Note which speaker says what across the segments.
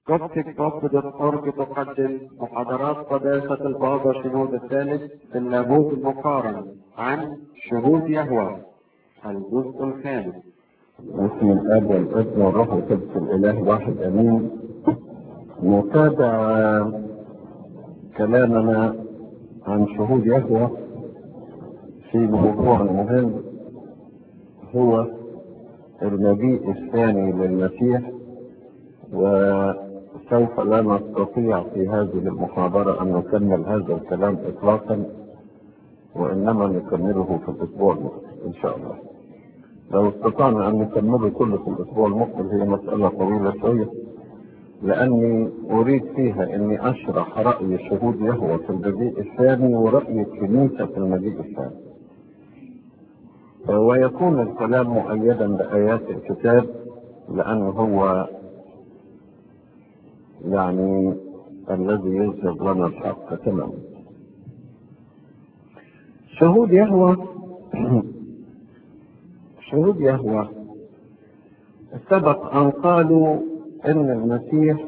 Speaker 1: كوبتك كوبت أورج تقدم محاضرات قداسة البابا شنود الثالث في اللاهوت المقارن عن شهود يهوى الجزء الخامس
Speaker 2: باسم الاب والابن والروح القدس الاله واحد امين نتابع كلامنا عن شهود يهوى في موضوع مهم هو المجيء الثاني للمسيح وسوف لا نستطيع في هذه المحاضرة أن نكمل هذا الكلام إطلاقا وإنما نكمله في الأسبوع المقبل إن شاء الله لو استطعنا أن نكمله كله في الأسبوع المقبل هي مسألة طويلة شوية لأني أريد فيها أني أشرح رأي شهود يهوى في المجيء الثاني ورأي الكنيسة في المجيء الثاني ويكون الكلام مؤيدا بآيات الكتاب لأنه هو يعني الذي يظهر لنا الحق تماما شهود يهوى شهود يهوى سبق أن قالوا إن المسيح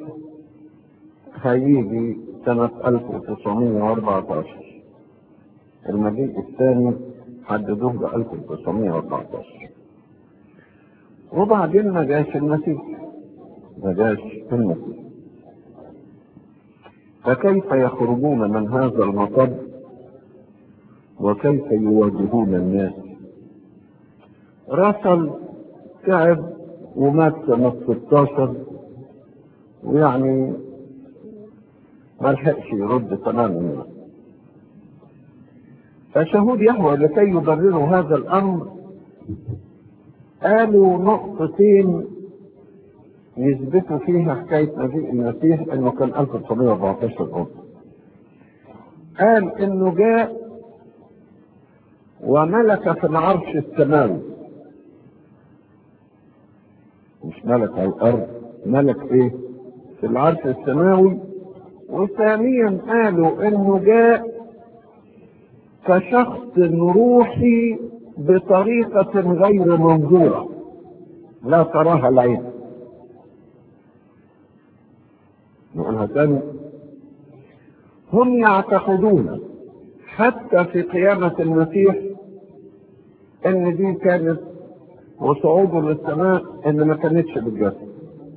Speaker 2: هيجي سنة 1914 المجيء الثاني حددوه ب 1914 وبعدين ما جاش المسيح ما جاش المسيح فكيف يخرجون من هذا المطب وكيف يواجهون الناس راسل تعب ومات سنة 16 ويعني ما لحقش يرد تماما فشهود يهوى لكي يبرروا هذا الامر قالوا نقطتين يثبتوا فيها حكاية مجيء المسيح انه كان 1914 أم. قال انه جاء وملك في العرش السماوي مش ملك على الارض ملك ايه في العرش السماوي وثانيا قالوا انه جاء كشخص روحي بطريقة غير منظورة لا تراها العين نقولها تاني هم يعتقدون حتى في قيامة المسيح ان دي كانت وصعوده للسماء ان ما كانتش بالجسد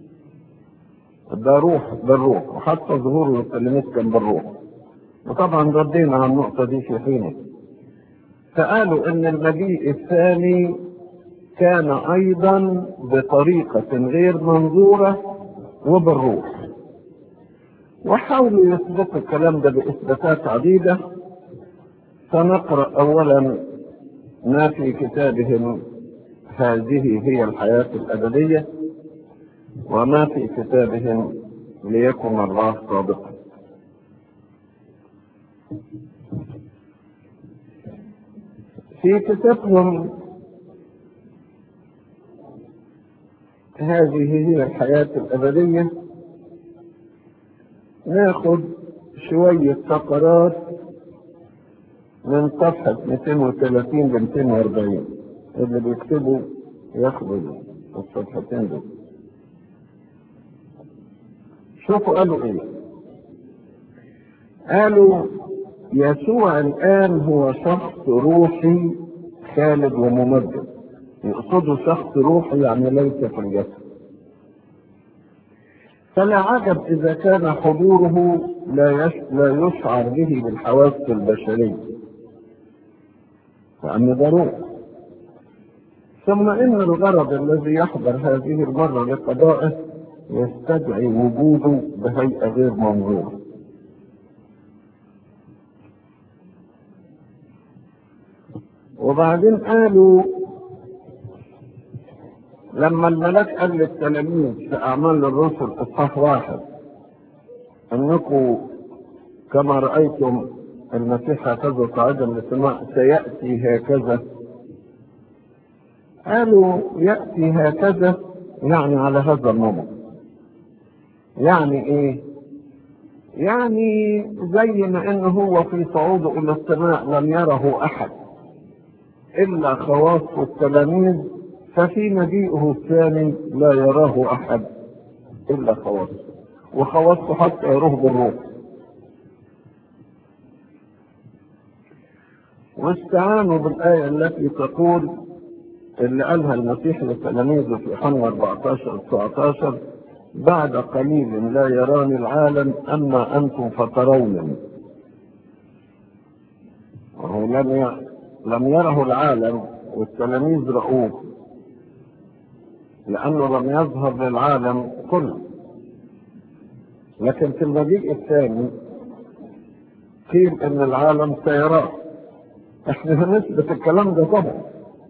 Speaker 2: ده روح بالروح وحتى ظهور للتلاميذ كان بالروح وطبعا ردينا على النقطة دي في حينه فقالوا ان المجيء الثاني كان ايضا بطريقة غير منظورة وبالروح وحاولوا يثبتوا الكلام ده باثباتات عديدة سنقرأ اولا ما في كتابهم هذه هي الحياة الابدية وما في كتابهم ليكن الله صادقا في كتابهم هذه هي الحياة الأبدية ناخد شوية فقرات من صفحة 230 ل 240 اللي بيكتبوا ياخدوا الصفحتين دول شوفوا قالوا ايه قالوا يسوع الآن هو شخص روحي خالد وممجد يقصدوا شخص روحي يعني ليس في الجسد فلا عجب إذا كان حضوره لا يش... لا يشعر به بالحواس البشرية لأن ده روح ثم إن الغرض الذي يحضر هذه المرة لقضائه يستدعي وجوده بهيئة غير منظورة وبعدين قالوا لما الملاك قال للتلاميذ في أعمال الرسل إصحاح واحد أنكم كما رأيتم المسيح هكذا صاعدا للسماء سيأتي هكذا قالوا يأتي هكذا يعني على هذا النمط يعني ايه يعني زي ما انه هو في صعوده الى السماء لم يره احد الا خواص التلاميذ ففي مجيئه الثاني لا يراه احد الا خواص وخواصه حتى يروح بالروح واستعانوا بالآية التي تقول اللي قالها المسيح لتلاميذه في يوحنا 14 19 بعد قليل لا يراني العالم أما أنتم فترونني وهو لم ي... لم يره العالم والتلاميذ رأوه لأنه لم يظهر للعالم كله لكن في المجيء الثاني قيل ان العالم سيراه احنا هنثبت الكلام ده طبعا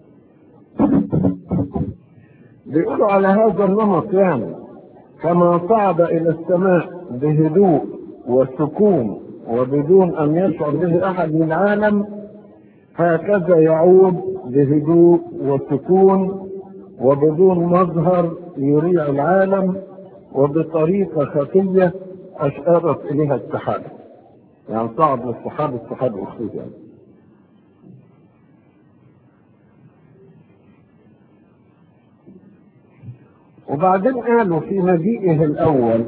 Speaker 2: بيقولوا على هذا النمط يعني كما صعد الى السماء بهدوء وسكون وبدون ان يشعر به احد من العالم هكذا يعود بهدوء وسكون وبدون مظهر يريع العالم وبطريقة خفية أشارت إليها السحابة يعني صعد للسحاب السحاب أخرج يعني. وبعدين قالوا في مجيئه الأول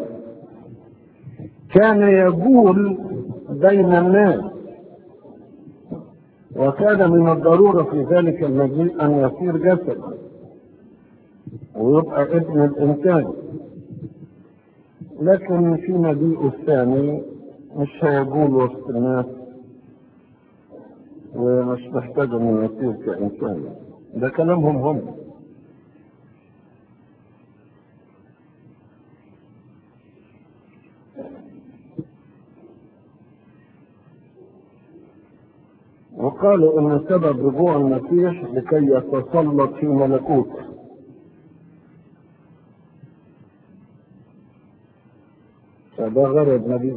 Speaker 2: كان يجول بين الناس وكان من الضرورة في ذلك المجيء أن يصير جسد ويبقى ابن الإنسان لكن في مجيئه الثاني مش هيقول وسط الناس ومش محتاج انه يصير كإنسان ده كلامهم هم وقالوا ان سبب رجوع المسيح لكي يتسلط في ملكوته فده غرض نبي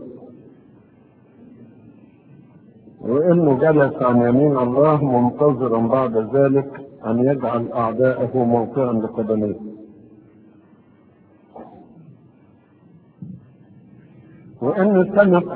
Speaker 2: وانه جلس عن يمين الله منتظرا بعد ذلك ان يجعل اعداءه موقعا لقدميه وان سنة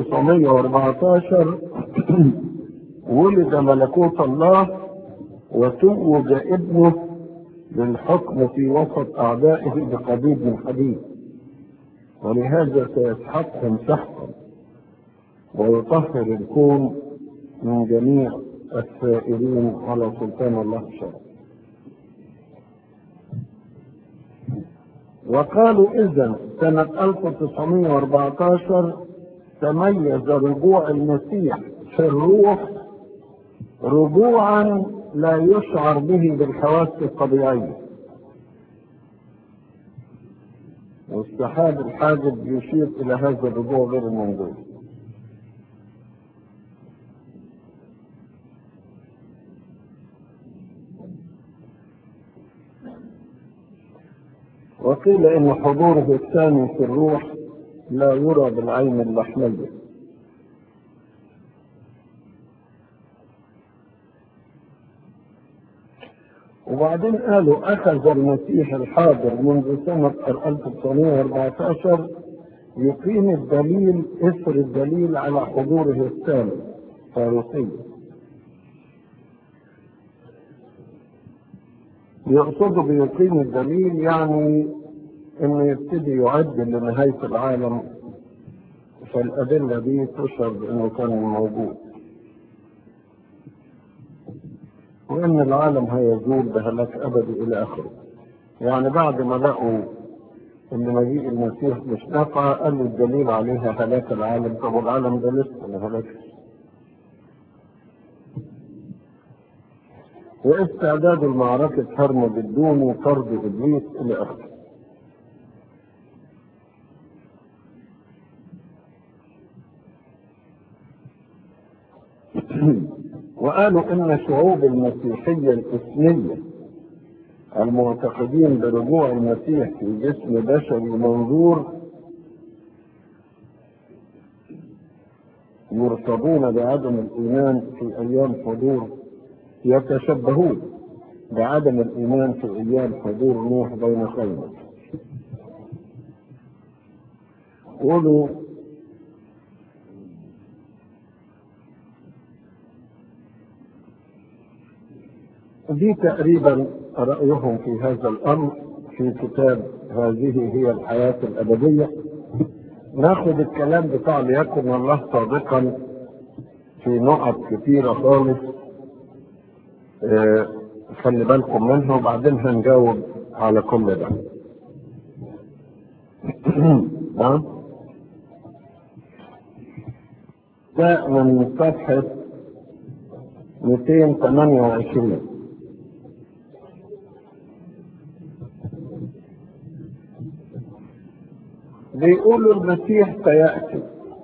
Speaker 2: 1914 ولد ملكوت الله وتوج ابنه للحكم في وسط اعدائه بقضيب من حديد ولهذا سيسحقهم سحقا ويطهر الكون من جميع السائرين على سلطان الله الشرعي وقالوا إذا سنة 1914 تميز رجوع المسيح في الروح رجوعا لا يشعر به بالحواس الطبيعيه والسحاب الحاجب يشير الى هذا الرجوع غير المنظور وقيل ان حضوره الثاني في الروح لا يرى بالعين اللحميه وبعدين قالوا أخذ المسيح الحاضر منذ سنة 1914 يقيم الدليل إثر الدليل على حضوره الثاني فاروسيا يقصد بيقيم الدليل يعني انه يبتدي يعد لنهاية العالم فالأدلة دي تشعر بأنه كان موجود وان العالم هيزول بهلاك ابدي الى اخره يعني بعد ما لقوا ان مجيء المسيح مش نافع قالوا الدليل عليها هلاك العالم طب العالم ده لسه ما هلاكش واستعداد المعركة هرمجدون وطرد ابليس الى اخره وقالوا ان شعوب المسيحية الاسمية المعتقدين برجوع المسيح في جسم بشري منظور يرصدون بعدم الايمان في ايام حضور يتشبهون بعدم الايمان في ايام حضور نوح بين خيمة قولوا دي تقريبا رأيهم في هذا الأمر في كتاب هذه هي الحياة الأبدية ناخد الكلام بتاع ليكن الله صادقا في نقط كتيرة خالص آه، خلي بالكم منها وبعدين هنجاوب على كل ده نعم ده من صفحة 228 بيقولوا المسيح سيأتي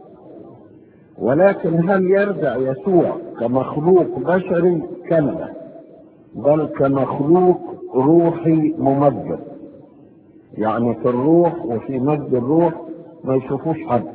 Speaker 2: ولكن هل يرجع يسوع كمخلوق بشري كلا بل كمخلوق روحي ممجد يعني في الروح وفي مجد الروح ما يشوفوش حد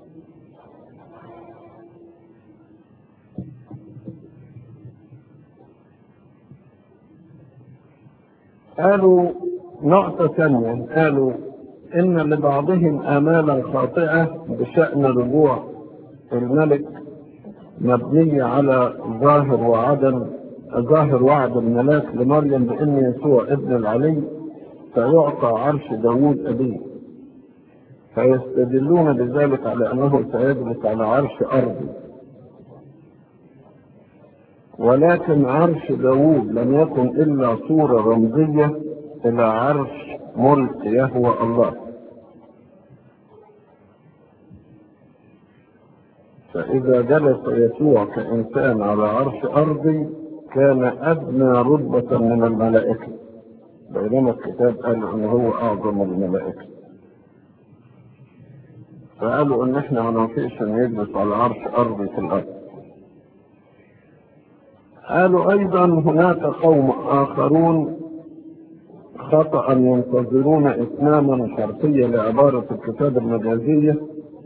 Speaker 2: قالوا نقطة ثانية قالوا إن لبعضهم آمالا خاطئة بشأن رجوع الملك مبنية على ظاهر وعدم ظاهر وعد الملاك لمريم بأن يسوع ابن العلي سيعطى عرش داوود أبيه فيستدلون بذلك على أنه سيجلس على عرش أرضي ولكن عرش داوود لم يكن إلا صورة رمزية إلى عرش ملك يهوى الله فإذا جلس يسوع كإنسان على عرش أرضي كان أدنى رتبة من الملائكة بينما الكتاب قال إن هو أعظم الملائكة فقالوا إن إحنا ما نوافقش إن يجلس على عرش أرضي في الأرض قالوا أيضا هناك قوم آخرون خطأ ينتظرون إتماما شرطية لعبارة الكتاب المجازية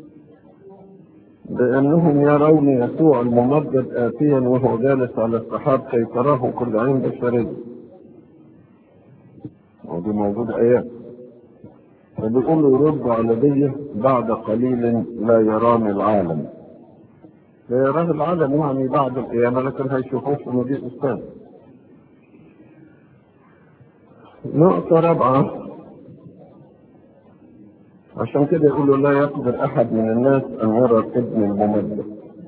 Speaker 2: بأنهم يرون يسوع الممجد آتيا وهو جالس على السحاب كي تراه كل عين بشرية ودي موجود آيات فبيقولوا يردوا على دي بعد قليل لا يراني العالم لا يراه العالم يعني بعد القيامة لكن هيشوفوه في مجيء الثاني نقطة رابعة عشان كده يقولوا لا يقدر أحد من الناس أن يرى الابن الممجد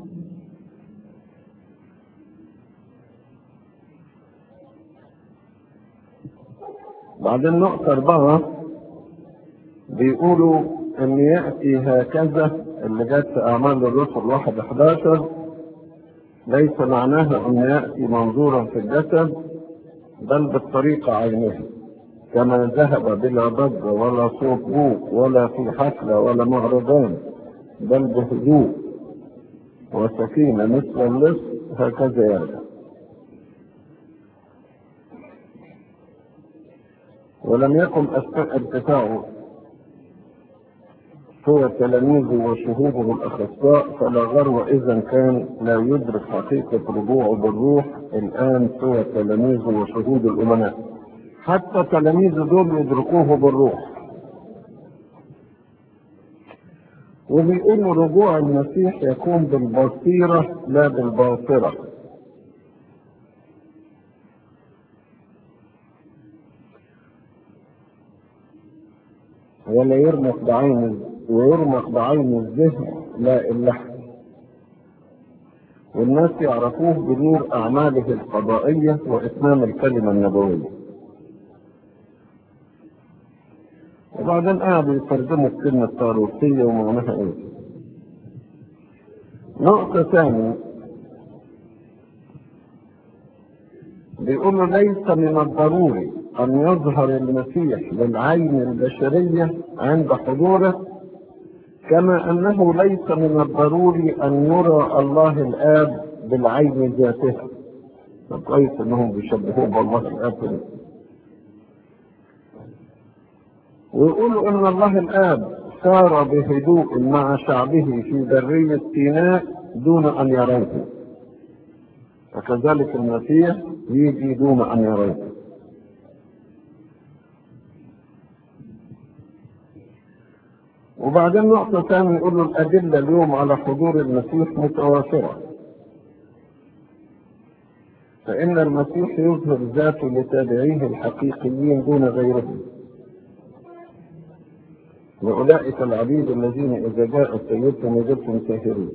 Speaker 2: بعدين نقطة أربعة بيقولوا أن يأتي هكذا اللي جت في أعمال الرسل واحد 11 ليس معناها أن يأتي منظورا في الجسد بل بالطريقة عينها كما ذهب بلا ضجة ولا صوت بوق ولا في حفلة ولا مهرجان بل بهدوء وسكينة مثل اللص هكذا يرجع ولم يكن أثناء ارتفاعه هو تلاميذه وشهوده الأخصاء فلا غرو إذا كان لا يدرك حقيقة رجوعه بالروح الآن سوى تلاميذه وشهود الأمناء حتى تلاميذه دول يدركوه بالروح وبيقولوا رجوع المسيح يكون بالبصيرة لا بالباصرة ولا يرمق بعين ويرمق بعين الذهن لا اللحم والناس يعرفوه بنور أعماله القضائية وإتمام الكلمة النبوية وبعدين قعدوا يترجموا الكلمة الطاروسية ومعناها ايه نقطة ثانية بيقولوا ليس من الضروري أن يظهر المسيح للعين البشرية عند حضوره كما أنه ليس من الضروري أن يرى الله الآب بالعين ذاتها كويس أنهم بيشبهوه بالله الآب ويقولوا ان الله الاب سار بهدوء مع شعبه في برية سيناء دون ان يروه وكذلك المسيح يجي دون ان يروه وبعدين نقطة ثانية يقولوا الأدلة اليوم على حضور المسيح متوافرة فإن المسيح يظهر ذاته لتابعيه الحقيقيين دون غيرهم لأولئك العبيد الذين إذا جاء سيدهم يجدهم ساهرين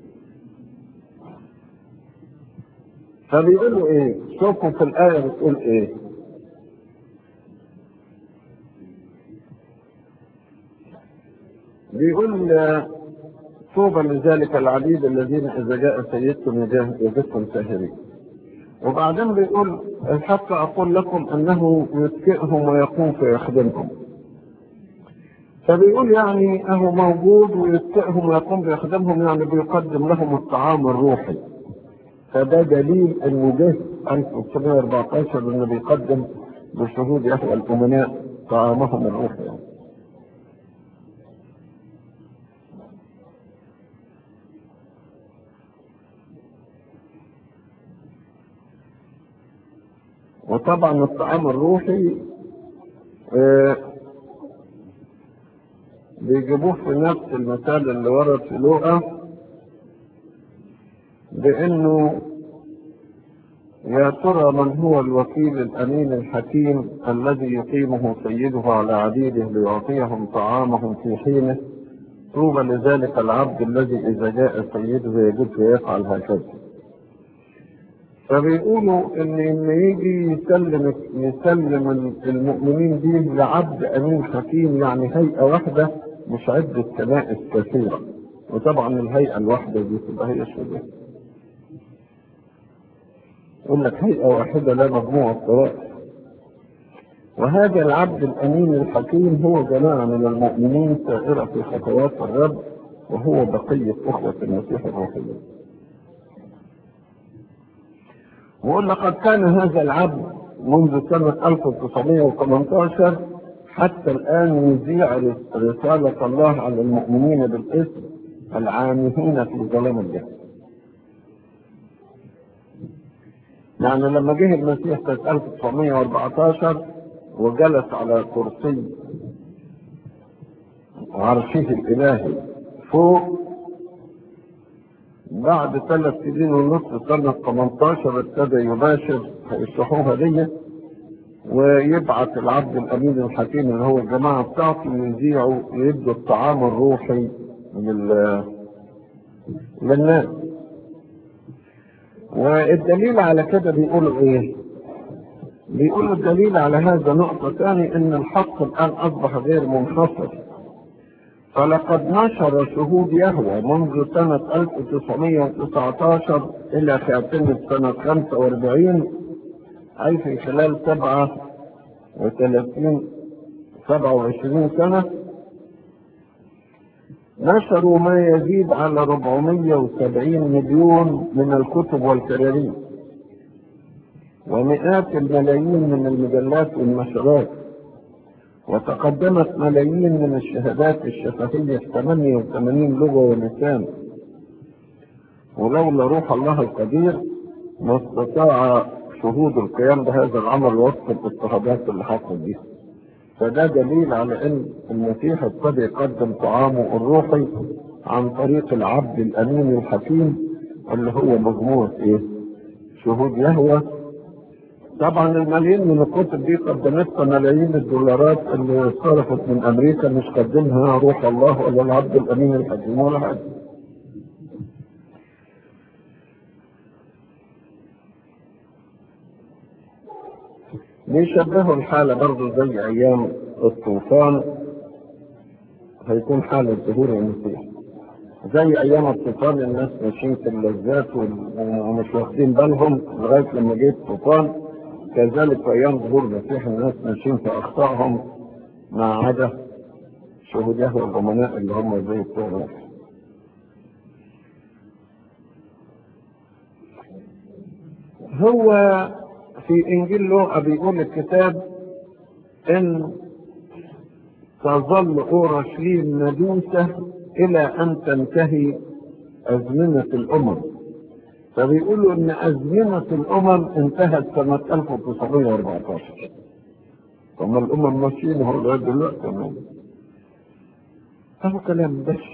Speaker 2: فبيقولوا إيه؟ شوفوا في الآية بتقول إيه؟ بيقول طوبى لذلك العبيد الذين إذا جاء سيدكم يجدكم ساهرين وبعدين بيقول حتى أقول لكم أنه يتكئهم ويقوم فيخدمهم فبيقول يعني أهو موجود ويتكئهم ويقوم بيخدمهم يعني بيقدم لهم الطعام الروحي فده دليل انه جه 1914 انه بيقدم بشهود يهوى الامناء طعامهم الروحي يعني. وطبعا الطعام الروحي آه بيجيبوه في نفس المثال اللي ورد في لوقا بانه يا ترى من هو الوكيل الامين الحكيم الذي يقيمه سيده على عبيده ليعطيهم طعامهم في حينه طوبى لذلك العبد الذي اذا جاء سيده يجده يفعل هكذا فبيقولوا ان لما يجي يسلم يسلم المؤمنين دي لعبد امين حكيم يعني هيئه واحده مش عده كنائس كثيره وطبعا الهيئه الواحده دي تبقى هي الشباب يقول لك هيئه واحده لا مجموعه طرائق وهذا العبد الامين الحكيم هو جماعه من المؤمنين سائره في خطوات الرب وهو بقيه اخوه المسيح الروحيه ويقول لقد كان هذا العبد منذ سنة 1918 حتى الآن يذيع رسالة الله على المؤمنين بالاسم العامهين في ظلام الجهل. يعني لما جه المسيح سنة 1914 وجلس على كرسي عرشه الإلهي فوق بعد ثلاث سنين ونصف سنة 18 ابتدى يباشر هيشرحوها دي ويبعث العبد الأمين الحكيم اللي هو الجماعة بتاعته يذيعوا يدوا الطعام الروحي لل للناس والدليل على كده بيقولوا ايه؟ بيقولوا الدليل على هذا نقطة ثانية ان الحق الآن أصبح غير منحصر فلقد نشر شهود يهوى منذ سنة 1919 إلى خاتمة سنة 45 أي في خلال 37 27 سنة نشروا ما يزيد على 470 مليون من الكتب والكراريس ومئات الملايين من المجلات والنشرات وتقدمت ملايين من الشهادات الشفهية في 88 لغة ولسان ولولا روح الله القدير ما استطاع شهود القيام بهذا العمل وسط الاضطهادات اللي حصلت دي فده دليل على ان المسيح ابتدى يقدم طعامه الروحي عن طريق العبد الامين الحكيم اللي هو مجموعة ايه شهود يهوى طبعا الملايين من الكتب دي قدمتها ملايين الدولارات اللي صرفت من امريكا مش قدمها روح الله ولا العبد الامين الحكيم ولا حاجه بيشبهوا الحالة برضه زي أيام الطوفان هيكون حالة ظهور المسيح زي أيام الطوفان الناس ماشيين في اللذات ومش واخدين بالهم لغاية لما جه الطوفان كذلك في أيام ظهور المسيح الناس ماشيين في أخطائهم ما عدا شهداء والأمناء اللي هم زي بتوع هو في انجيل لوقا بيقول الكتاب ان تظل اورشليم ندوسه الى ان تنتهي ازمنه الامم فبيقولوا ان ازمنه الامم انتهت سنه 1914 ثم الامم ماشيين هو لغايه دلوقتي كمان هذا كلام بس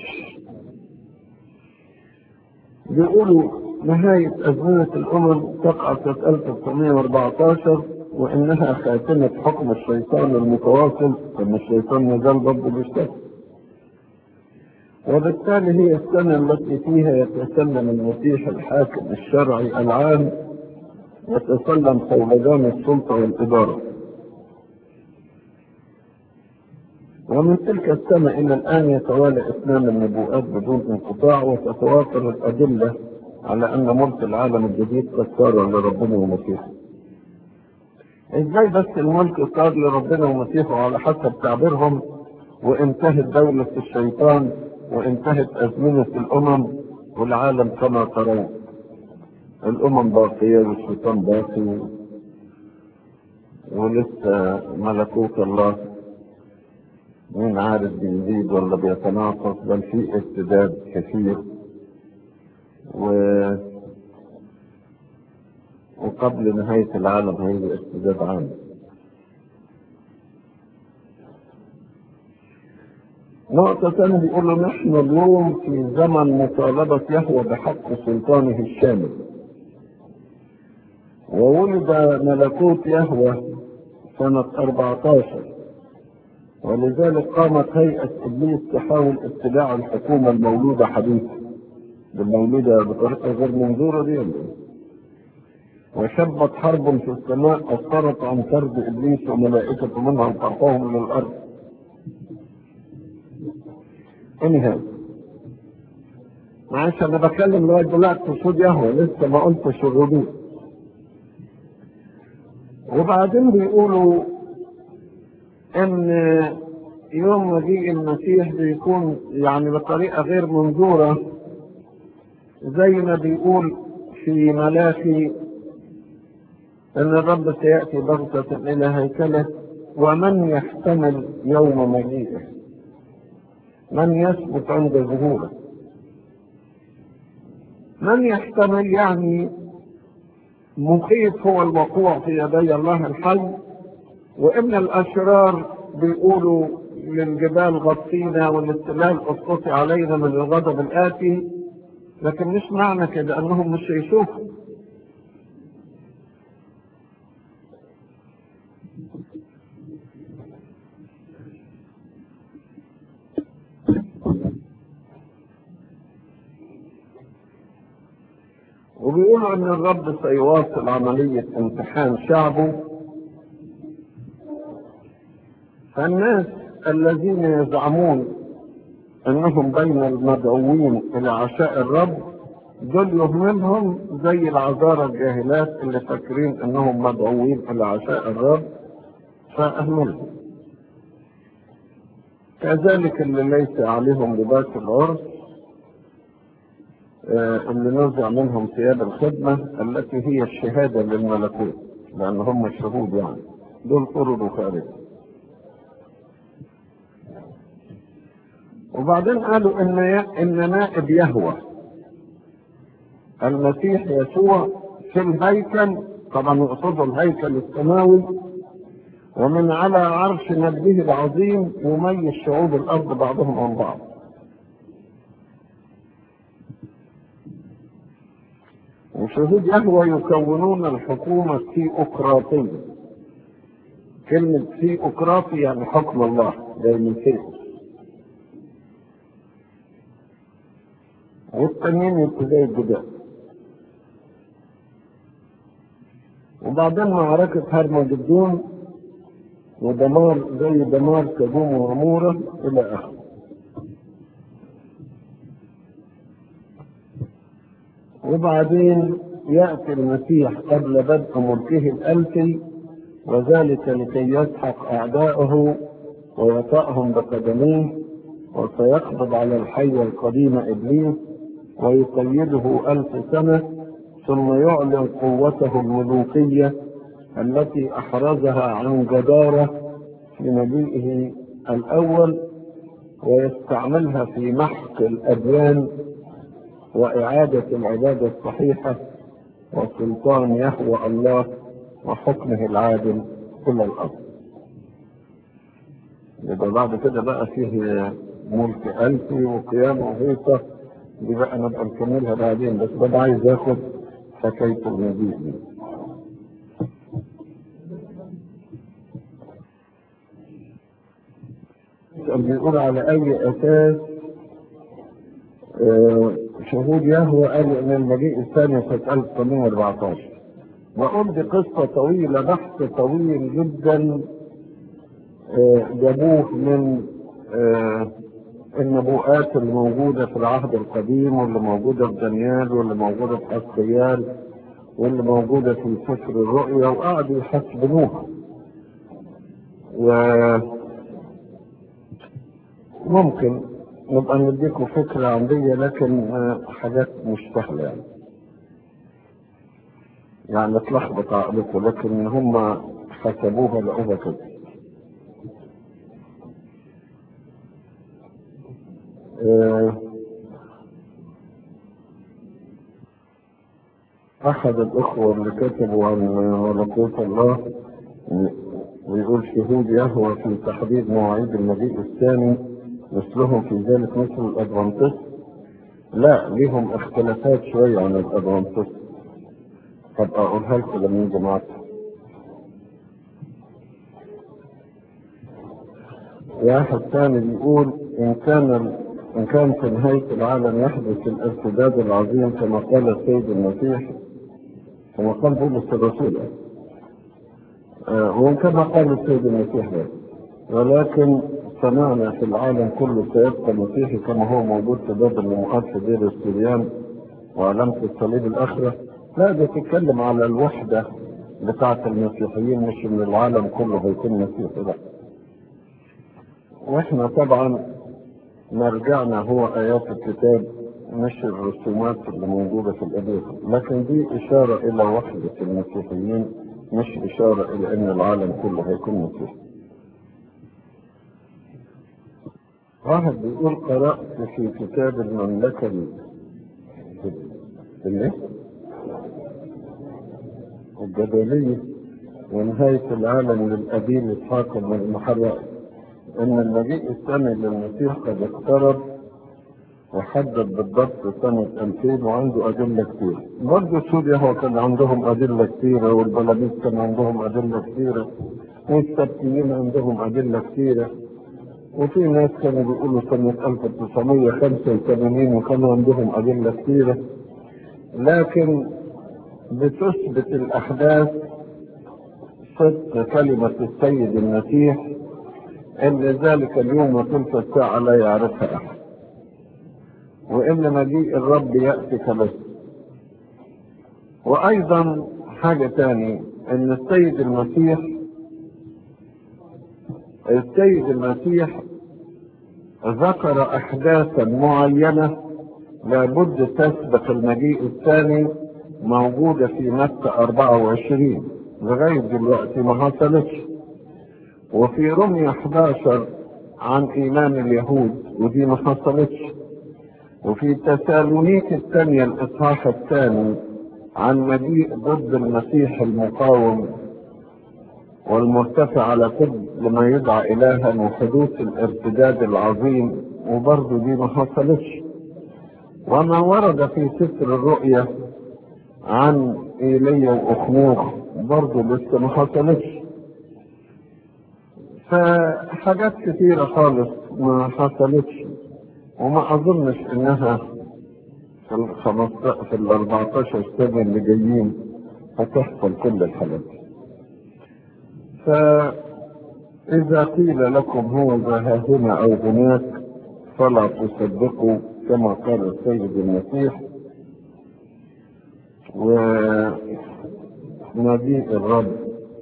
Speaker 2: بيقولوا نهاية أزمنة الأمم تقع سنة 1914 وإنها خاتمة حكم الشيطان المتواصل لأن الشيطان ما زال برضه بيشتغل وبالتالي هي السنة التي فيها يتسلم المسيح الحاكم الشرعي العام يتسلم صولجان السلطة والإدارة ومن تلك السنة إلى الآن يتوالى إتمام النبوءات بدون انقطاع وتتوافر الأدلة على أن ملك العالم الجديد قد صار لربنا ومسيحه. إزاي بس الملك صار لربنا ومسيحه على حسب تعبيرهم وانتهت دولة الشيطان وانتهت أزمنة الأمم والعالم كما ترون. الأمم باقية والشيطان باقي ولسه ملكوت الله مين عارف بيزيد ولا بيتناقص بل في ارتداد كثير و وقبل نهاية العالم هيجي ارتداد عام نقطة ثانية بيقولوا نحن اليوم في زمن مطالبة يهوى بحق سلطانه الشامل وولد ملكوت يهوى سنة 14 ولذلك قامت هيئة إبليس تحاول اتباع الحكومة المولودة حديثا بالمولودة بطريقة غير منظورة دي وشبت حرب في السماء أثرت عن فرد إبليس وملائكة منها وقعهم إلى الأرض انهي معلش أنا بتكلم لغاية دلوقتي في صوت يهوى لسه ما قلتش الردود وبعدين بيقولوا ان يوم مجيء المسيح بيكون يعني بطريقة غير منظورة زي ما بيقول في ملاخي ان الرب سيأتي بغتة الى هيكله ومن يحتمل يوم مجيئه من يثبت عند ظهوره من يحتمل يعني مخيف هو الوقوع في يدي الله الحي وإن الأشرار بيقولوا للجبال غطينا والاستلال اسقطي علينا من الغضب الآتي لكن مش معنى كده أنهم مش هيشوفوا وبيقولوا ان الرب سيواصل عملية امتحان شعبه فالناس الذين يزعمون انهم بين المدعوين الى عشاء الرب دول يهملهم زي العذارى الجاهلات اللي فاكرين انهم مدعوين الى عشاء الرب فاهملهم كذلك اللي ليس عليهم لباس العرس آه، اللي نزع منهم ثياب الخدمة التي هي الشهادة للملكوت لأن هم الشهود يعني دول طردوا خارج وبعدين قالوا إن إن نائب يهوى المسيح يسوع في الهيكل طبعا يقصدوا الهيكل السماوي ومن على عرش نبيه العظيم يميز شعوب الأرض بعضهم عن بعض وشهود يهوى يكونون الحكومة الثيوقراطية كلمة ثيوقراطي يعني حكم الله زي من ثيوس والتانيين ابتداء الجدال وبعدين معركة هرمجدون ودمار زي دمار سدوم وعمورة إلى آخره وبعدين يأتي المسيح قبل بدء ملكه الألفي وذلك لكي يسحق أعداءه ويطأهم بقدميه وسيقبض على الحي القديم إبليس ويقيده ألف سنة ثم يعلن قوته الملوكية التي أحرزها عن جدارة في مجيئه الأول ويستعملها في محق الأديان وإعادة العبادة الصحيحة وسلطان يهوى الله وحكمه العادل كل الأرض يبقى بعد كده بقى فيه ملك ألفي وقيام وهيصة دي بقى نبقى نكملها بعدين بس ده عايز ياخد حكاية المجيء دي كان بيقول على أي أساس آه، شهود يهوى قال ان المجيء الثاني في 1914 وقلت دي قصة طويلة بحث طويل جدا آه، جابوه من آه، النبوءات اللي موجودة في العهد القديم واللي موجودة في دانيال واللي موجودة في حسقيال واللي موجودة في سفر الرؤيا وقعدوا يحسبنوها وممكن نبقى نديكم فكرة عن دي لكن آه، حاجات مش سهلة يعني يعني تلخبط عقلكم لكن هم حسبوها لقوها كده آه، أحد الإخوة اللي كتبوا عن ملكوت الله ويقول شهود يهوى في تحديد مواعيد المجيء الثاني مثلهم في ذلك مثل الأدفانتست لا ليهم اختلافات شوية عن الأدفانتست طب أقولها لكم لما يجي معاكم واحد ثاني بيقول إن كان إن كان في نهاية العالم يحدث الارتداد العظيم كما قال السيد المسيح كما قال بولس الرسول آه، وكما قال السيد المسيح ذلك ولكن سمعنا في العالم كله سيبقى مسيحي كما هو موجود في باب النموءات في دير السريان وعلامة الصليب الآخرة لا ده تتكلم على الوحدة بتاعة المسيحيين مش ان العالم كله هيكون مسيحي لا واحنا طبعا مرجعنا هو آيات الكتاب مش الرسومات اللي موجودة في الأديرة لكن دي إشارة إلى وحدة المسيحيين مش إشارة إلى أن العالم كله هيكون مسيحي واحد بيقول قرأت في كتاب المملكة ال- الايه؟ الجبلية ونهاية العالم للأديب الحاكم والمحرق إن المجيء الثاني للمسيح قد اقترب وحدد بالضبط سنة 2000 وعنده أدلة كتير برضه سوريا هو كان عندهم أدلة كتيرة والبلاميس كان عندهم أدلة كتيرة والسبتيين عندهم أدلة كتيرة وفي ناس كانوا بيقولوا سنة 1985 وكان عندهم أدلة كتيرة لكن بتثبت الأحداث صدق كلمة السيد المسيح إن ذلك اليوم وتلك الساعة لا يعرفها أحد وإن مجيء الرب يأتي كبس وأيضا حاجة تاني إن السيد المسيح السيد المسيح ذكر أحداثا معينة لابد تسبق المجيء الثاني موجودة في متى 24 لغاية دلوقتي ما حصلتش وفي رمية 11 عن إيمان اليهود ودي ما حصلتش وفي تسالونيك الثانية الإصحاح الثاني عن مجيء ضد المسيح المقاوم والمرتفع على كل ما يدعى إلها وحدوث الارتداد العظيم وبرضه دي ما حصلتش وما ورد في سفر الرؤيا عن ايليا واخنوخ برضه لسه ما حصلتش فحاجات كتيرة خالص ما حصلتش وما اظنش انها في ال 15 في ال 14 سنة اللي جايين هتحصل كل الحاجات دي. فإذا قيل لكم هو ها هنا أو هناك فلا تصدقوا كما قال السيد المسيح ومجيء الرب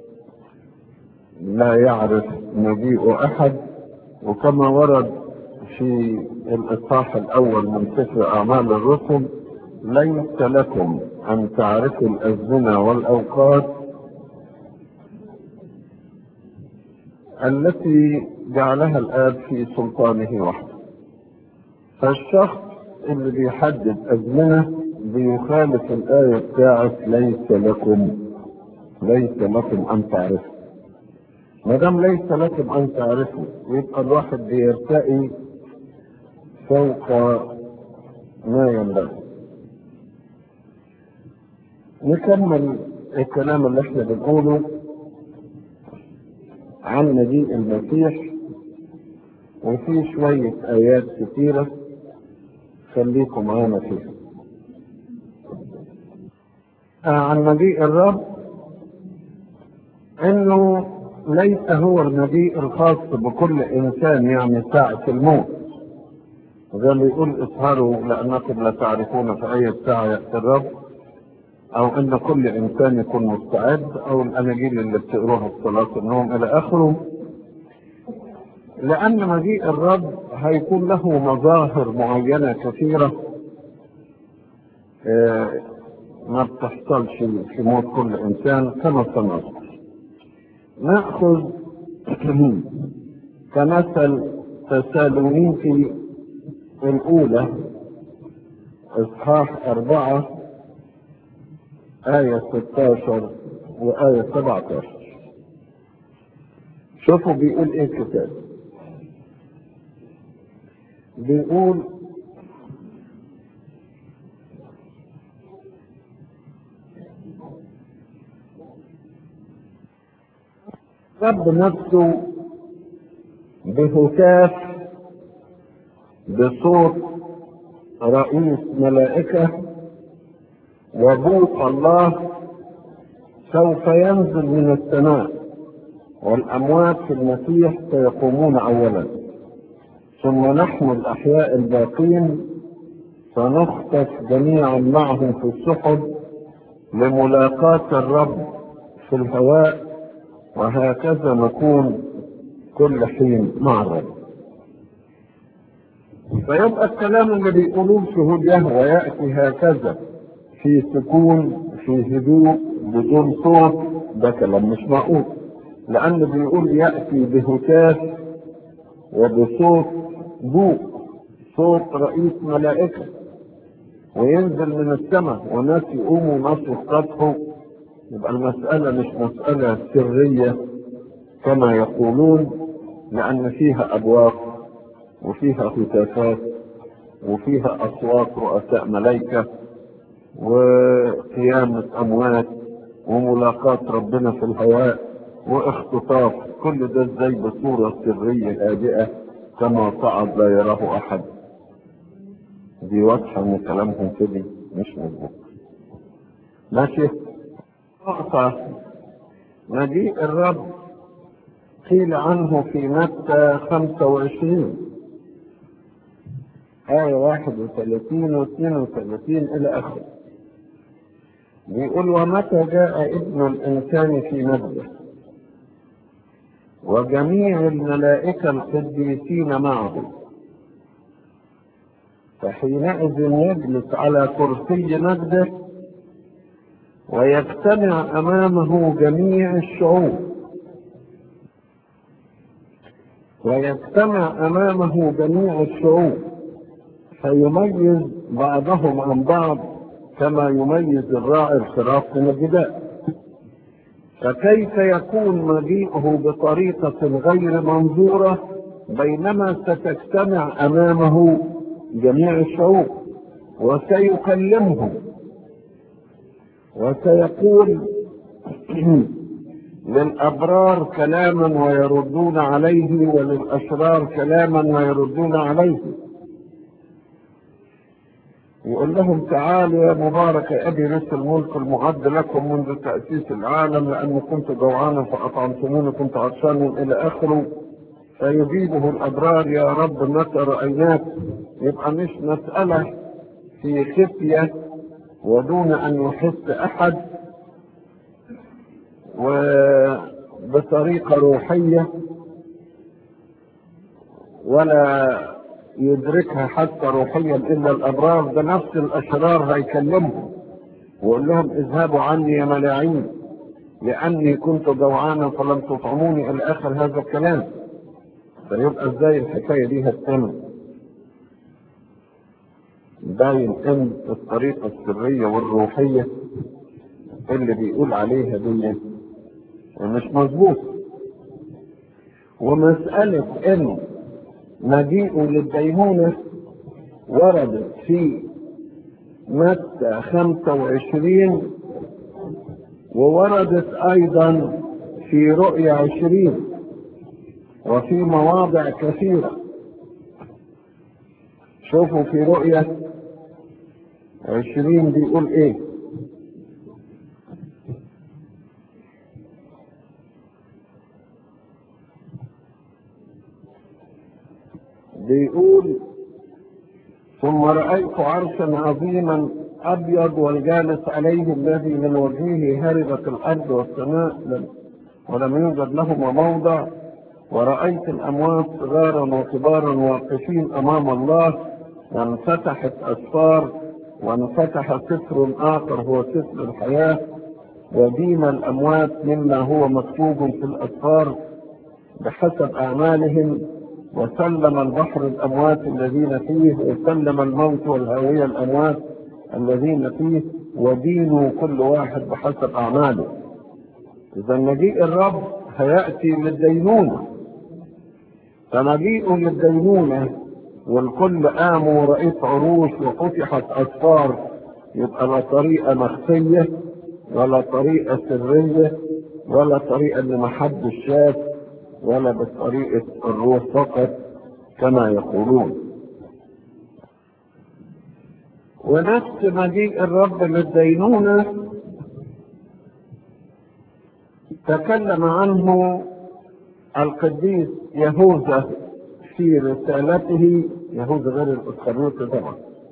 Speaker 2: لا يعرف مجيء أحد وكما ورد في الإصحاح الأول من سفر أعمال الرسل ليس لكم أن تعرفوا الأزمنة والأوقات التي جعلها الآب في سلطانه وحده فالشخص اللي بيحدد أزمنة بيخالف الآية بتاعت ليس لكم ليس لكم أن تعرفوا ما دام ليس لكم أن تعرفوا يبقى الواحد بيرتقي فوق ما ينبغي نكمل الكلام اللي احنا بنقوله عن مجيء المسيح وفي شوية آيات كثيرة خليكم معانا فيها آه عن مجيء الرب انه ليس هو المجيء الخاص بكل انسان يعني ساعة الموت زي ما يقول اسهروا لانكم لا تعرفون في اي ساعة يأتي الرب او ان كل انسان يكون مستعد او الاناجيل اللي بتقروها في صلاة النوم الى اخره لان مجيء الرب هيكون له مظاهر معينة كثيرة آه ما بتحصلش في موت كل انسان كما سنذكر ناخذ كمثل تسالونيكي الاولى اصحاح اربعة آية 16 وآية 17 شوفوا بيقول ايه الكتاب بيقول رب نفسه بهتاف بصوت رئيس ملائكة وبوق الله سوف ينزل من السماء والأموات في المسيح سيقومون أولا ثم نحن الأحياء الباقين سنخطف جميعا معهم في السحب لملاقاة الرب في الهواء وهكذا نكون كل حين مع الرب فيبقى الكلام اللي بيقولوه شهود يهوى يأتي هكذا في سكون في هدوء بدون صوت ده كلام مش معقول لأن بيقول يأتي بهتاف وبصوت بوق صوت رئيس ملائكة وينزل من السماء وناس يقوموا وناس يسقطوا يبقى المسألة مش مسألة سرية كما يقولون لأن فيها أبواق وفيها هتافات وفيها أصوات رؤساء ملائكة وقيامة أموات وملاقاة ربنا في الهواء واختطاف كل ده ازاي بصورة سرية هادئة كما صعد لا يراه أحد دي واضحة إن كلامهم كده مش مظبوط ماشي نقطة مجيء الرب قيل عنه في متى 25 آية 31 و 32 إلى آخره بيقول ومتى جاء ابن الإنسان في مجده وجميع الملائكة القديسين معه فحينئذ يجلس على كرسي مجده ويجتمع أمامه جميع الشعوب ويجتمع أمامه جميع الشعوب فيميز بعضهم عن بعض كما يميز الراعي الخراف من الجداء فكيف يكون مجيئه بطريقة غير منظورة بينما ستجتمع أمامه جميع الشعوب وسيكلمهم وسيقول للأبرار كلاما ويردون عليه وللأشرار كلاما ويردون عليه يقول لهم تعالوا يا مبارك يا أبي رث الملك المعد لكم منذ تأسيس العالم لأني كنت جوعانا فأطعمتموني كنت عطشانا إلى آخره فيجيبه الأبرار يا رب متى رأيناك يبقى مش مسألة في خفية ودون أن يحس أحد وبطريقة روحية ولا يدركها حتى روحيا إلا الأبرار ده نفس الأشرار هيكلمهم ويقول لهم اذهبوا عني يا ملاعين لأني كنت جوعانا فلم تطعموني إلى آخر هذا الكلام فيبقى ازاي الحكاية دي هتتم باين ان الطريقة السرية والروحية اللي بيقول عليها دي مش مظبوط ومسألة ان مجيئه للديمونة وردت في متى 25 ووردت ايضا في رؤيا 20 وفي مواضع كثيرة شوفوا في رؤية عشرين بيقول ايه بيقول ثم رأيت عرشا عظيما أبيض والجالس عليه الذي من وجهه هربت الأرض والسماء لم ولم يوجد لهما موضع ورأيت الأموات صغارا وكبارا واقفين أمام الله وانفتحت أسفار وانفتح سفر آخر هو سفر الحياة ودين الأموات مما هو مكتوب في الأسفار بحسب أعمالهم وسلم البحر الأموات الذين فيه وسلم الموت والهاوية الأموات الذين فيه ودينوا كل واحد بحسب أعماله إذا مجيء الرب هيأتي للدينونة فمجيء للدينونة والكل قاموا ورأيت عروش وفتحت أسفار يبقى لا طريقة مخفية ولا طريقة سرية ولا طريقة اللي محدش شاف ولا بطريقة الروح فقط كما يقولون ونفس مجيء الرب للدينونة تكلم عنه القديس يهوذا في رسالته يهوذا غير الاسخريوطي طبعا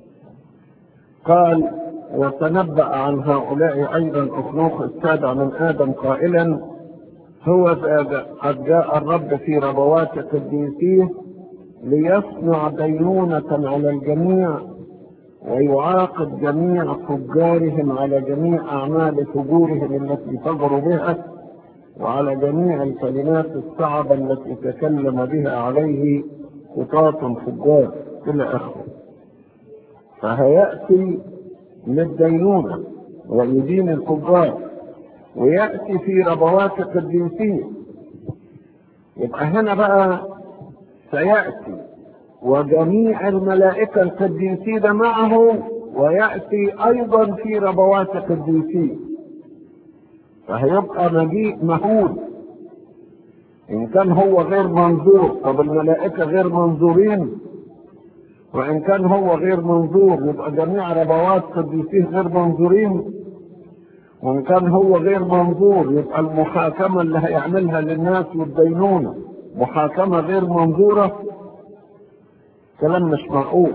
Speaker 2: قال وتنبأ عن هؤلاء أيضا أخنوخ السابع من آدم قائلا هو قد جاء الرب في ربوات قديسيه ليصنع دينونة على الجميع ويعاقب جميع فجارهم على جميع أعمال فجورهم التي فجروا بها وعلى جميع الكلمات الصعبة التي تكلم بها عليه خطاة فجار إلى آخره فهيأتي للدينونة ويدين الفجار ويأتي في ربوات قديسيه يبقى هنا بقى سيأتي وجميع الملائكة القديسين معه ويأتي أيضا في ربوات قديسيه فهيبقى مجيء مهول إن كان هو غير منظور طب الملائكة غير منظورين وإن كان هو غير منظور يبقى جميع ربوات قديسيه غير منظورين وإن كان هو غير منظور يبقى المحاكمة اللي هيعملها للناس والدينونة محاكمة غير منظورة كلام مش معقول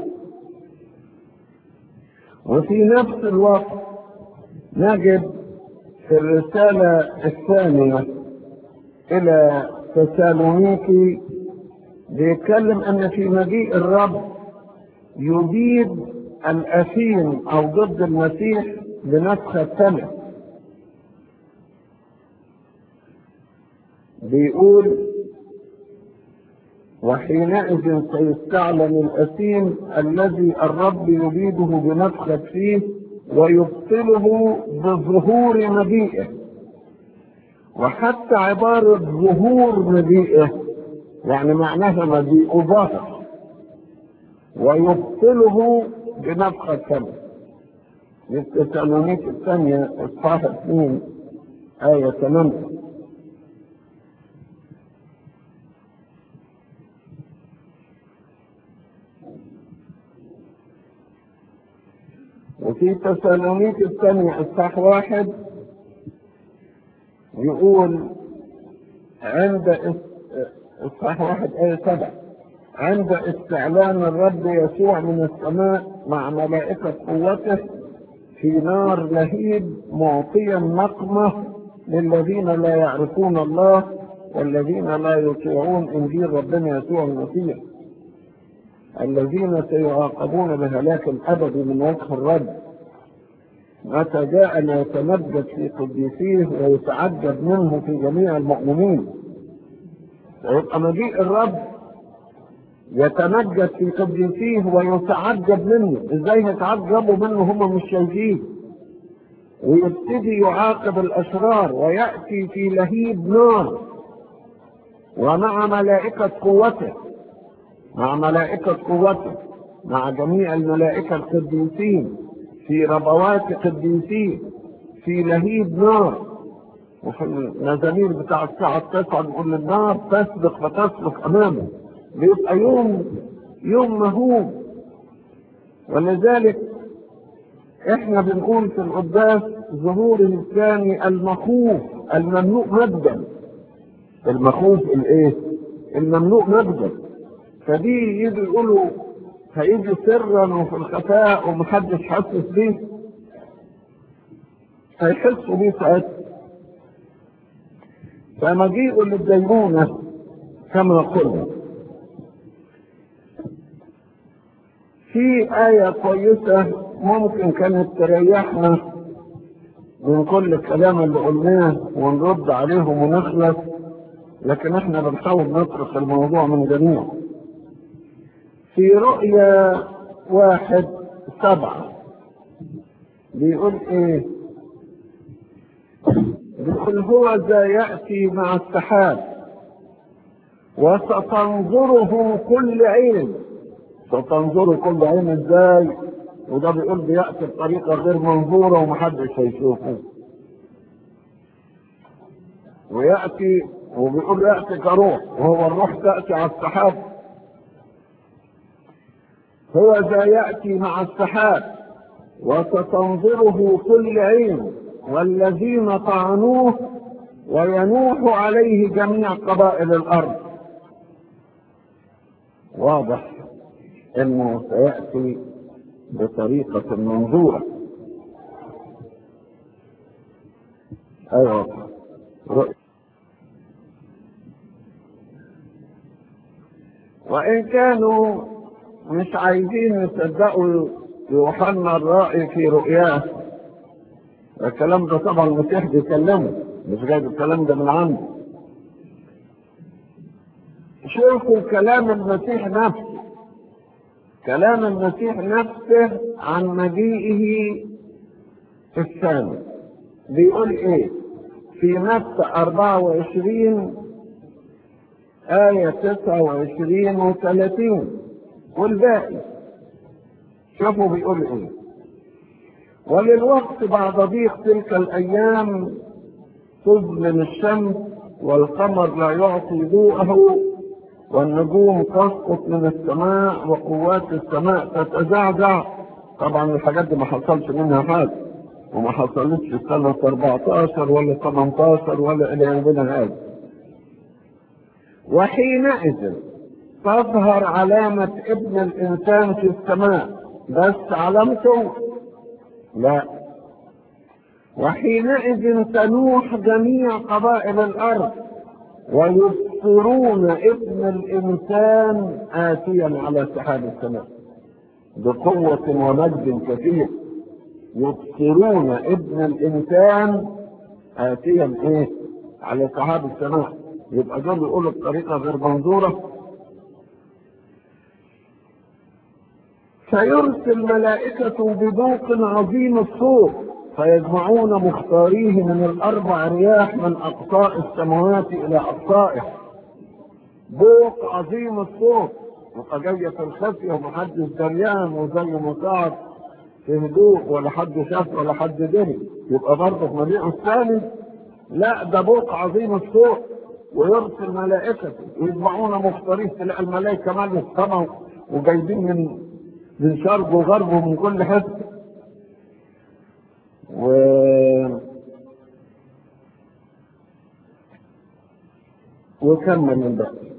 Speaker 2: وفي نفس الوقت نجد في الرسالة الثانية إلى تسالونيكي بيتكلم أن في مجيء الرب يبيد الأثيم أو ضد المسيح بنفخة سنة بيقول وحينئذ سيستعلم الأثيم الذي الرب يبيده بنفخة فيه ويبطله بظهور مجيئه وحتى عبارة ظهور مجيئه يعني معناها مجيء ظاهر ويبطله بنفخة سنة التسالونيك الثانية اصحاح 2 آية 8 وفي تسالونيك الثانية اصحاح واحد يقول عند اصحاح واحد آية سبعة عند استعلان الرب يسوع من السماء مع ملائكة قوته في نار لهيب معطيا نقمة للذين لا يعرفون الله والذين لا يطيعون انجيل ربنا يسوع المسيح الذين سيعاقبون بهلاك الابد من وجه الرب متى جاء ليتمجد في قديسيه ويتعجب منه في جميع المؤمنين ويبقى مجيء الرب يتمجد في قديسيه ويتعجب منه ازاي يتعجبوا منه هم مش شايفين ويبتدي يعاقب الاشرار وياتي في لهيب نار ومع ملائكه قوته مع ملائكه قوته مع جميع الملائكه القديسين في ربوات قديسيه في لهيب نار وفي المزامير بتاع الساعة التاسعة بيقول النار تسبق فتسبق أمامه بيبقى يوم يوم مهوب ولذلك احنا بنقول في القداس ظهور الثاني المخوف المملوء مجدا المخوف الايه المملوء مجدا فدي يجي يقولوا هيجي سرا وفي الخفاء ومحدش حاسس بيه هيحسوا بيه ساعتها فمجيء للدينونة كما قلنا في آية كويسة ممكن كانت تريحنا من كل الكلام اللي قلناه ونرد عليهم ونخلص لكن احنا بنحاول نطرق الموضوع من جميع في رؤيا واحد سبعة بيقول ايه بيقول هو ذا يأتي مع السحاب وستنظره كل عين ستنظره كل عين ازاي وده بيقول بيأتي بطريقة غير منظورة ومحدش هيشوفه ويأتي وبيقول يأتي كروح وهو الروح تأتي على السحاب هو ذا يأتي مع السحاب وستنظره كل عين والذين طعنوه وينوح عليه جميع قبائل الأرض واضح انه سيأتي بطريقة منظورة ايوه رؤية وان كانوا مش عايزين يصدقوا يوحنا الرائي في رؤياه الكلام ده طبعا المسيح بيكلمه مش جايب الكلام ده من عنده شوفوا كلام المسيح نفسه كلام المسيح نفسه عن مجيئه الثاني بيقول ايه في متى 24 آية 29 و30 والباقي شوفوا بيقول ايه وللوقت بعد ضيق تلك الايام تظلم الشمس والقمر لا يعطي ضوءه والنجوم تسقط من السماء وقوات السماء تتزعزع طبعا الحاجات دي ما حصلش منها حاجه وما حصلتش في سنة 14 ولا 18 ولا إلى يومنا هذا وحينئذ تظهر علامة ابن الإنسان في السماء بس علامته لا وحينئذ تنوح جميع قبائل الأرض ويبصرون ابن الإنسان آتيا على سحاب السماء بقوة ومجد كثير يبصرون ابن الإنسان آتيا إيه على سحاب السماء يبقى دول بيقولوا بطريقة غير منظورة فيرسل ملائكة ببوق عظيم الصوت فيجمعون مختاريه من الأربع رياح من أقصاء السماوات إلى أقصائه بوق عظيم الصوت وقد جاية في الخفية ومحدش دريان وزي ما قعد في هدوء ولا حد شاف ولا حد دري يبقى برضه في مجيئه الثاني لا ده بوق عظيم الصوت ويرسل ملائكته ويجمعون مختاريه تلاقي الملائكة مالوا السماء وجايبين من من شرق وغرب ومن كل حته و وكمل من بقى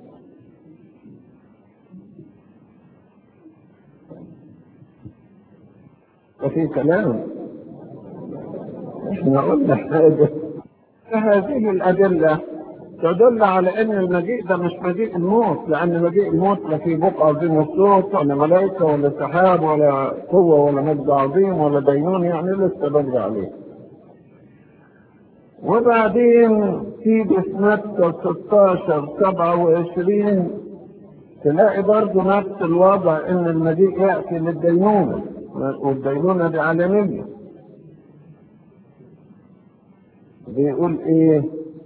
Speaker 2: وفي كلام احنا قلنا حاجة فهذه الأدلة تدل على ان المجيء ده مش مجيء الموت لان مجيء الموت لا في بقعة عظيم الصوت ولا ملائكة ولا سحاب ولا قوة ولا مجد عظيم ولا دينون يعني لسه بدري عليه وبعدين في متى 16 27 تلاقي برضه نفس الوضع ان المجيء ياتي للدينونة والدينونة دي عالمية بيقول ايه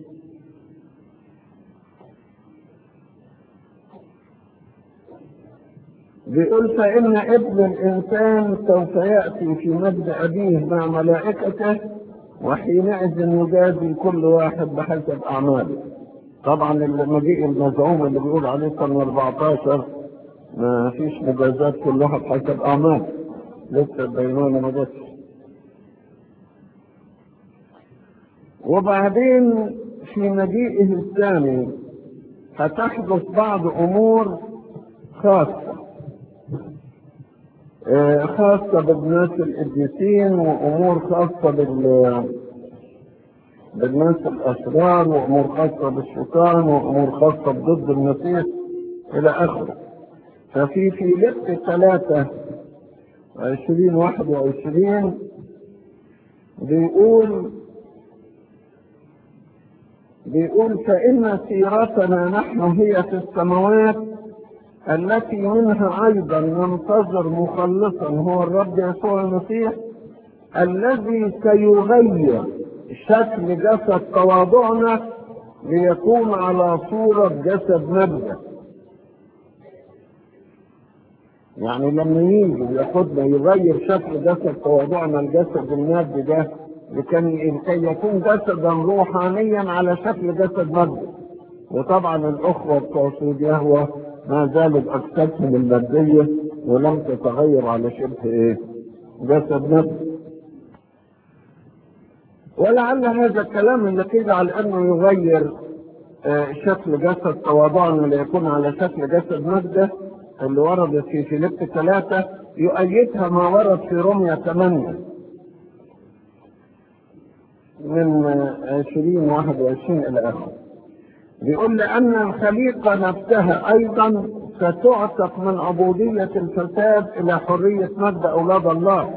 Speaker 2: بيقول فإن ابن الإنسان سوف يأتي في مجد أبيه مع ملائكته وحينئذ يجازي كل واحد بحسب أعماله. طبعا المجيء المزعوم اللي بيقول عليه سنة 14 ما فيش مجازات كل واحد حسب أعماله لسه الدينونة ما جاتش وبعدين في مجيئه الثاني هتحدث بعض امور خاصة آه، خاصة بالناس القديسين وامور خاصة بال بالناس الاشرار وامور خاصة بالشيطان وامور خاصة ضد المسيح الى اخره ففي فيليب ثلاثة عشرين واحد وعشرين بيقول بيقول فإن سيرتنا نحن هي في السماوات التي منها أيضا ننتظر مخلصا هو الرب يسوع المسيح الذي سيغير شكل جسد تواضعنا ليكون على صورة جسد مجد يعني لما يجي وياخدنا يغير شكل جسد تواضعنا الجسد المادي ده لكي لكي يكون جسدا روحانيا على شكل جسد مادي وطبعا الاخوه بتوع يهوى ما زالوا باجسادهم الماديه ولم تتغير على شبه ايه؟ جسد مادي ولعل هذا الكلام اللي قيل على انه يغير آه، شكل جسد تواضعنا ليكون على شكل جسد مادة اللي وردت في فيليب ثلاثة يؤيدها ما ورد في روميا 8 من عشرين واحد وعشرين إلى آخره بيقول لأن الخليقة نفسها أيضا ستعتق من عبودية الفساد إلى حرية مجد أولاد الله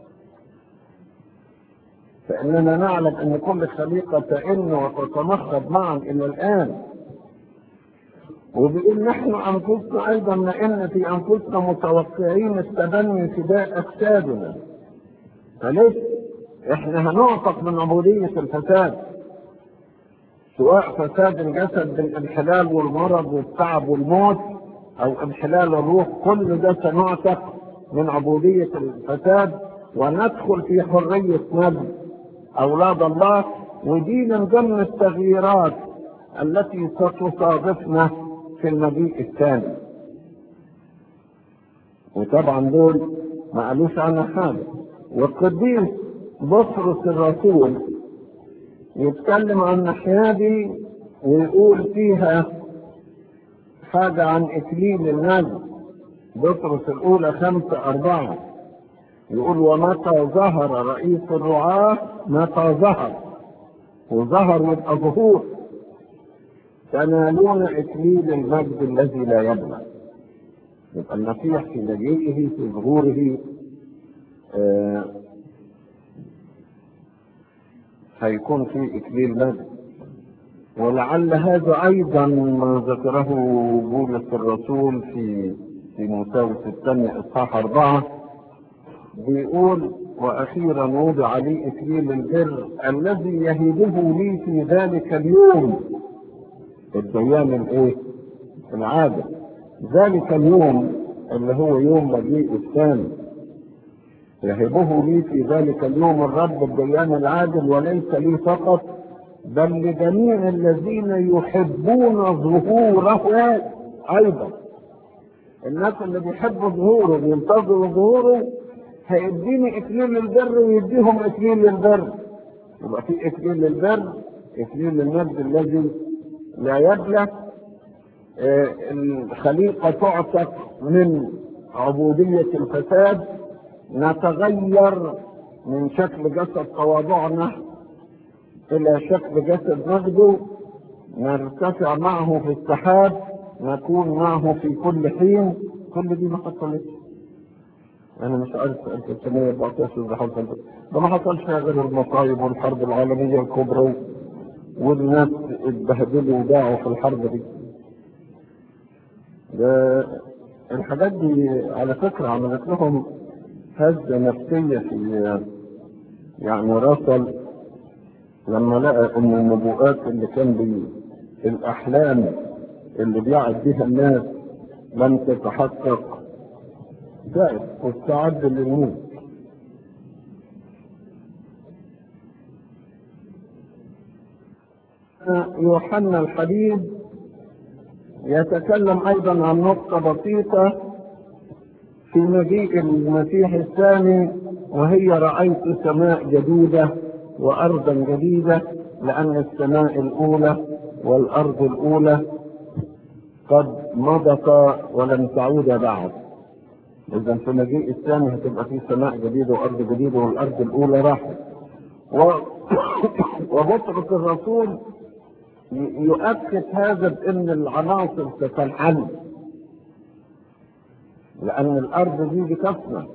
Speaker 2: فإننا نعلم أن كل خليقة تئن وتتنخض معا إلى الآن وبيقول نحن أنفسنا أيضا لأن في أنفسنا متوقعين التبني فداء أجسادنا فليس احنا هنعتق من عبودية الفساد سواء فساد الجسد بالانحلال والمرض والتعب والموت او انحلال الروح كل ده سنعتق من عبودية الفساد وندخل في حرية مجد اولاد الله ودي من ضمن التغييرات التي ستصادفنا في المجيء الثاني وطبعا دول ما قالوش عنها حاجه والقديس بطرس الرسول يتكلم عن الناحية دي ويقول فيها حاجة عن إكليل المجد بطرس الأولى خمسة أربعة يقول ومتى ظهر رئيس الرعاة متى ظهر وظهر يبقى ظهور تنالون إكليل المجد الذي لا يبلى يبقى المسيح في مجيئه في ظهوره آه هيكون في إكليل مجد ولعل هذا أيضا ما ذكره بولس الرسول في في موساوس الثانية إصحاح أربعة بيقول وأخيرا وضع لي إكليل البر الذي يهبه لي في ذلك اليوم الديان الإيه؟ العادل ذلك اليوم اللي هو يوم مجيء الثاني يهبه لي في ذلك اليوم الرب الديان العادل وليس لي فقط بل لجميع الذين يحبون ظهوره ايضا الناس اللي بيحبوا ظهوره بينتظروا ظهوره هيديني اكليل البر ويديهم اكليل البر يبقى في اكليل البر اكليل المجد الذي لا يبلى آه الخليقه تعتق من عبوديه الفساد نتغير من شكل جسد تواضعنا الى شكل جسد مجده نرتفع معه في السحاب نكون معه في كل حين كل دي ما حصلتش انا مش عارف 1914 ده حصل ده ما حصلش غير المصايب والحرب العالميه الكبرى والناس اتبهدلوا وضاعوا في الحرب دي ده الحاجات دي على فكره عملت لهم هزة نفسية في يعني رسل لما لقى ان النبوءات اللي كان بي الاحلام اللي بيعد بها الناس لم تتحقق زائد واستعد للموت يوحنا الحبيب يتكلم ايضا عن نقطة بسيطة في مجيء المسيح الثاني وهي رأيت سماء جديدة وأرضا جديدة لأن السماء الأولى والأرض الأولى قد مضت ولم تعود بعد إذا في المجيء الثاني هتبقى في سماء جديدة وأرض جديدة والأرض الأولى راحت و... وبطرس الرسول يؤكد هذا بأن العناصر ستنحل لأن الأرض دي بتفنى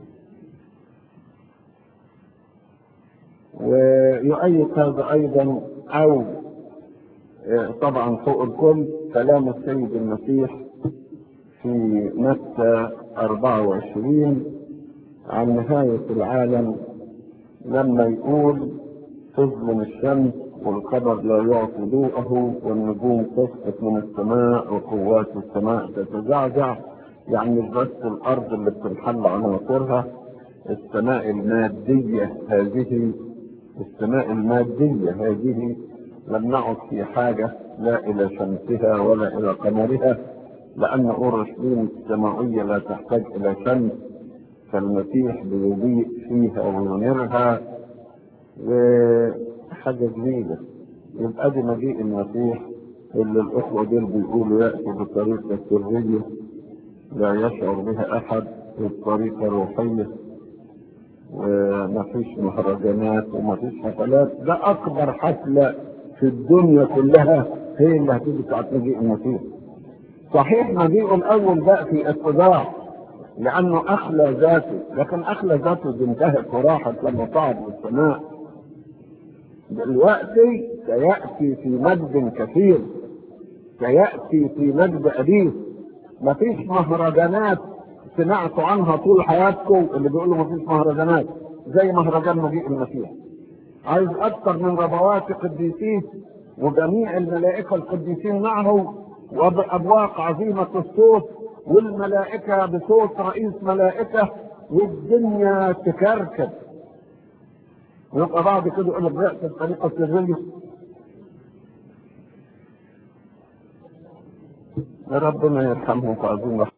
Speaker 2: ويؤيد هذا أيضا أو طبعا فوق الكل كلام السيد المسيح في متى 24 عن نهاية العالم لما يقول تظلم الشمس والقمر لا يعطي ضوءه والنجوم تسقط من السماء وقوات السماء تتزعزع يعني مش بس الارض اللي بتنحل عناصرها السماء المادية هذه السماء المادية هذه لم نعد في حاجة لا إلى شمسها ولا إلى قمرها لأن أورشليم السماوية لا تحتاج إلى شمس فالمسيح بيضيء فيها وينيرها وحاجة جميلة يبقى دي مجيء المسيح اللي الأخوة دول بيقولوا يأتي بطريقة سرية لا يشعر بها أحد بالطريقة الروحية ومفيش مهرجانات ومفيش حفلات ده أكبر حفلة في الدنيا كلها هي اللي هتيجي بتاعت مجيء المسيح صحيح مجيئه الأول بقى في اتضاع لأنه أخلى ذاته لكن أخلى ذاته دي انتهت وراحت لما صعد للسماء دلوقتي سيأتي في مجد كثير سيأتي في مجد أبيه مفيش مهرجانات سمعتوا عنها طول حياتكم اللي بيقولوا مفيش مهرجانات زي مهرجان مجيء المسيح عايز اكثر من ربوات قديسيه وجميع الملائكة القديسين معه وبأبواق عظيمة الصوت والملائكة بصوت رئيس ملائكة والدنيا تكركب ويبقى بعد كده يقول لك بيأتي الطريقة السرية ربنا يرحمهم وعظيم